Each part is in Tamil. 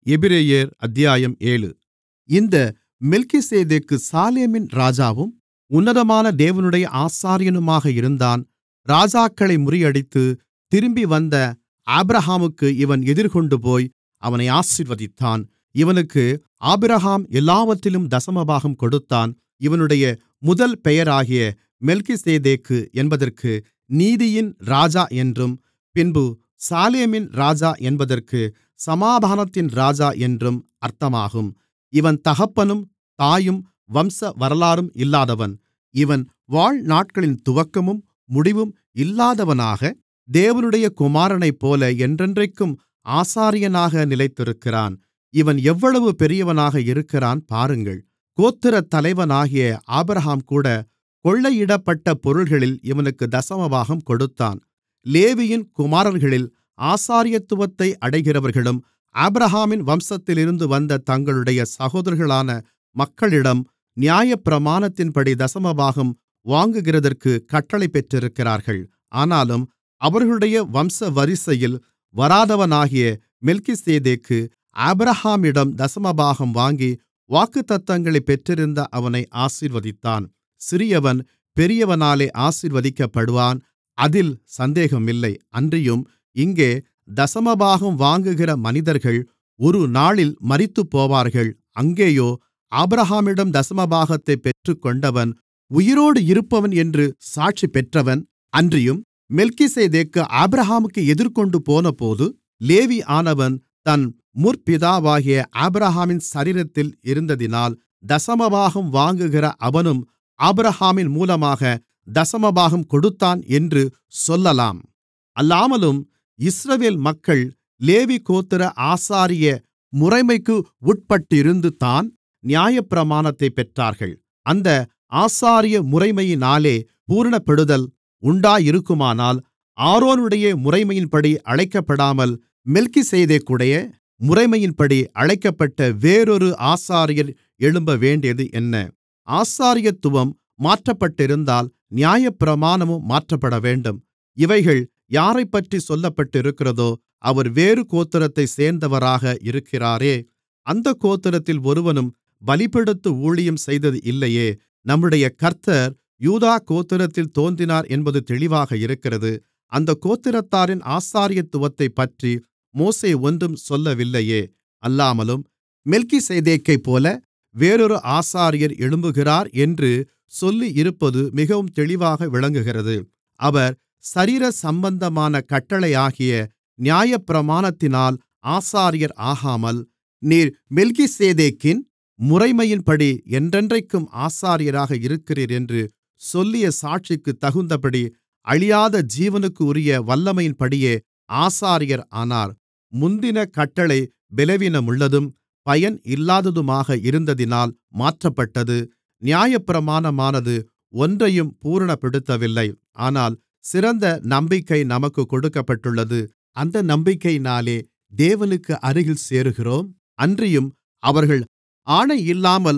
எபிரெயர் அத்தியாயம் ஏழு இந்த மெல்கிசேதேக்கு சாலேமின் ராஜாவும் உன்னதமான தேவனுடைய ஆசாரியனுமாக இருந்தான் ராஜாக்களை முறியடித்து திரும்பிவந்த ஆபிரகாமுக்கு இவன் எதிர்கொண்டுபோய் அவனை ஆசீர்வதித்தான் இவனுக்கு ஆபிரகாம் எல்லாவற்றிலும் தசமபாகம் கொடுத்தான் இவனுடைய முதல் பெயராகிய மெல்கிசேதேக்கு என்பதற்கு நீதியின் ராஜா என்றும் பின்பு சாலேமின் ராஜா என்பதற்கு சமாதானத்தின் ராஜா என்றும் அர்த்தமாகும் இவன் தகப்பனும் தாயும் வம்சவரலாறும் இல்லாதவன் இவன் வாழ்நாட்களின் துவக்கமும் முடிவும் இல்லாதவனாக தேவனுடைய குமாரனைப்போல என்றென்றைக்கும் ஆசாரியனாக நிலைத்திருக்கிறான் இவன் எவ்வளவு பெரியவனாக இருக்கிறான் பாருங்கள் கோத்திரத் தலைவனாகிய ஆபிரகாம்கூட கொள்ளையிடப்பட்ட பொருள்களில் இவனுக்கு தசமபாகம் கொடுத்தான் லேவியின் குமாரர்களில் ஆசாரியத்துவத்தை அடைகிறவர்களும் ஆபிரகாமின் வம்சத்திலிருந்து வந்த தங்களுடைய சகோதரர்களான மக்களிடம் நியாயப்பிரமாணத்தின்படி தசமபாகம் வாங்குகிறதற்குக் கட்டளை பெற்றிருக்கிறார்கள் ஆனாலும் அவர்களுடைய வம்சவரிசையில் வராதவனாகிய மெல்கிசேதேக்கு ஆபிரகாமிடம் தசமபாகம் வாங்கி வாக்குத்தத்தங்களைப் பெற்றிருந்த அவனை ஆசீர்வதித்தான் சிறியவன் பெரியவனாலே ஆசீர்வதிக்கப்படுவான் அதில் சந்தேகமில்லை அன்றியும் இங்கே தசமபாகம் வாங்குகிற மனிதர்கள் ஒருநாளில் மரித்துப்போவார்கள் அங்கேயோ ஆபிரகாமிடம் தசமபாகத்தைப் பெற்றுக்கொண்டவன் உயிரோடு இருப்பவன் என்று சாட்சி பெற்றவன் அன்றியும் மெல்கிசேதேக்கு ஆபிரகாமுக்கு எதிர்கொண்டு போனபோது லேவியானவன் தன் முற்பிதாவாகிய ஆபிரகாமின் சரீரத்தில் இருந்ததினால் தசமபாகம் வாங்குகிற அவனும் ஆபிரகாமின் மூலமாக தசமபாகம் கொடுத்தான் என்று சொல்லலாம் அல்லாமலும் இஸ்ரவேல் மக்கள் லேவி கோத்திர ஆசாரிய முறைமைக்கு உட்பட்டிருந்துதான் நியாயப்பிரமாணத்தைப் பெற்றார்கள் அந்த ஆசாரிய முறைமையினாலே பூரணப்படுதல் உண்டாயிருக்குமானால் ஆரோனுடைய முறைமையின்படி அழைக்கப்படாமல் மெல்கிசேதேக்குடைய முறைமையின்படி அழைக்கப்பட்ட வேறொரு ஆசாரியர் எழும்பவேண்டியது என்ன ஆசாரியத்துவம் மாற்றப்பட்டிருந்தால் நியாயப்பிரமாணமும் மாற்றப்படவேண்டும் இவைகள் யாரைப்பற்றி சொல்லப்பட்டிருக்கிறதோ அவர் வேறு கோத்திரத்தைச் சேர்ந்தவராக இருக்கிறாரே அந்தக் கோத்திரத்தில் ஒருவனும் பலிபீடத்து ஊழியம் செய்தது இல்லையே நம்முடைய கர்த்தர் யூதா கோத்திரத்தில் தோன்றினார் என்பது தெளிவாக இருக்கிறது அந்தக் கோத்திரத்தாரின் ஆசாரியத்துவத்தைப்பற்றி மோசே ஒன்றும் சொல்லவில்லையே அல்லாமலும் மெல்கிசேதேக்கைப்போல வேறொரு ஆசாரியர் எழும்புகிறார் என்று சொல்லியிருப்பது மிகவும் தெளிவாக விளங்குகிறது அவர் சரீர சம்பந்தமான கட்டளையாகிய நியாயப்பிரமாணத்தினால் ஆசாரியர் ஆகாமல் நீர் மெல்கிசேதேக்கின் முறைமையின்படி என்றென்றைக்கும் ஆசாரியராக இருக்கிறீர் என்று சொல்லிய சாட்சிக்குத் தகுந்தபடி அழியாத ஜீவனுக்குரிய வல்லமையின்படியே ஆசாரியர் ஆனார் முந்தின கட்டளை பலவீனமுள்ளதும் பயன் இல்லாததுமாக இருந்ததினால் மாற்றப்பட்டது நியாயப்பிரமாணமானது ஒன்றையும் பூரணப்படுத்தவில்லை ஆனால் சிறந்த நம்பிக்கை நமக்குக் கொடுக்கப்பட்டுள்ளது அந்த நம்பிக்கையினாலே தேவனுக்கு அருகில் சேருகிறோம் அன்றியும் அவர்கள் ஆணையில்லாமல்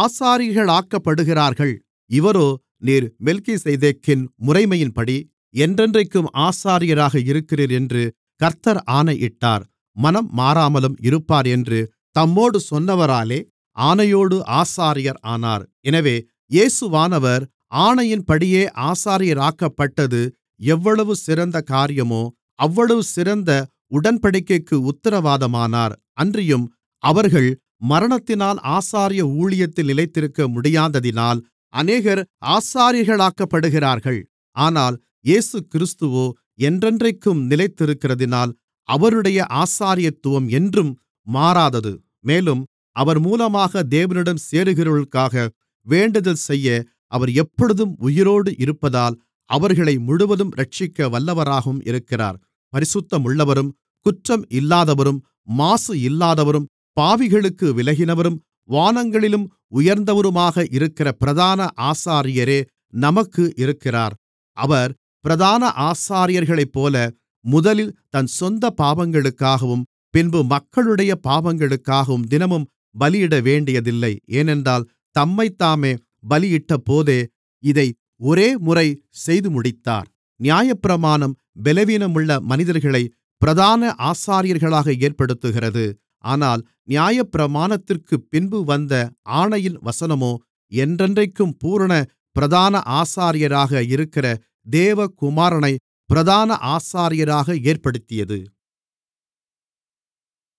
ஆசாரியர்களாக்கப்படுகிறார்கள் இவரோ நீர் மெல்கிசேதேக்கின் முறைமையின்படி என்றென்றைக்கும் ஆசாரியராக இருக்கிறீர் என்று கர்த்தர் ஆணையிட்டார் மனம் மாறாமலும் இருப்பார் என்று தம்மோடு சொன்னவராலே ஆணையோடு ஆசாரியர் ஆனார் எனவே இயேசுவானவர் ஆணையின்படியே ஆசாரியராக்கப்பட்டது எவ்வளவு சிறந்த காரியமோ அவ்வளவு சிறந்த உடன்படிக்கைக்கு உத்திரவாதமானார் அன்றியும் அவர்கள் மரணத்தினால் ஆசாரிய ஊழியத்தில் நிலைத்திருக்க முடியாததினால் அநேகர் ஆசாரியர்களாக்கப்படுகிறார்கள் ஆனால் இயேசுகிறிஸ்துவோ என்றென்றைக்கும் நிலைத்திருக்கிறதினால் அவருடைய ஆசாரியத்துவம் என்றும் மாறாதது மேலும் அவர் மூலமாக தேவனிடம் சேருகிறவர்களுக்காக வேண்டுதல் செய்ய அவர் எப்பொழுதும் உயிரோடு இருப்பதால் அவர்களை முழுவதும் இரட்சிக்க வல்லவராகவும் இருக்கிறார் பரிசுத்தமுள்ளவரும் குற்றம் இல்லாதவரும் மாசு இல்லாதவரும் பாவிகளுக்கு விலகினவரும் வானங்களிலும் உயர்ந்தவருமாக இருக்கிற பிரதான ஆசாரியரே நமக்கு இருக்கிறார் அவர் பிரதான ஆசாரியர்களைப்போல முதலில் தன் சொந்த பாவங்களுக்காகவும் பின்பு மக்களுடைய பாவங்களுக்காகவும் தினமும் பலியிடவேண்டியதில்லை ஏனென்றால் தம்மைத்தாமே பலியிட்டபோதே இதை ஒரேமுறை செய்து முடித்தார் நியாயப்பிரமாணம் பலவீனமுள்ள மனிதர்களை பிரதான ஆசாரியர்களாக ஏற்படுத்துகிறது ஆனால் நியாயப்பிரமாணத்திற்குப் பின்பு வந்த ஆணையின் வசனமோ என்றென்றைக்கும் பூரண பிரதான ஆசாரியராக இருக்கிற தேவகுமாரனைப் பிரதான ஆசாரியராக ஏற்படுத்தியது